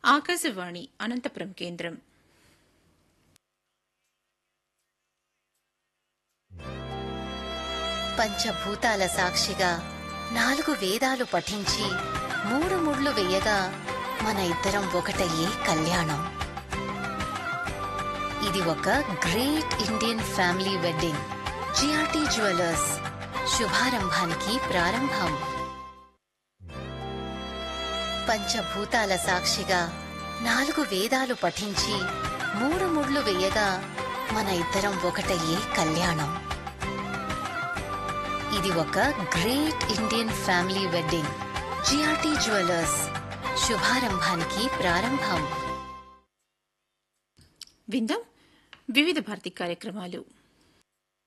ఆకాశవాణి అనంతపురం కేంద్రం పంచభూతాల సాక్షిగా నాలుగు వేదాలు పఠించి మూడు ముళ్ళు వేయగా మన ఇద్దరం ఒకటయ్యే కళ్యాణం ఇది ఒక great Indian family wedding GRT jewellers శుభారంభానికి ప్రారంభం పంచభూతాల సాక్షిగా నాలుగు వేదాలు పఠించి మూడు ముళ్ళు వేయగా మన ఇద్దరం ఒకటయ్యే కళ్యాణం ఇది ఒక great Indian family wedding GRT jewellers శుభారంభానికి ప్రారంభం విందాం వివిధ భారతి కార్యక్రమాలు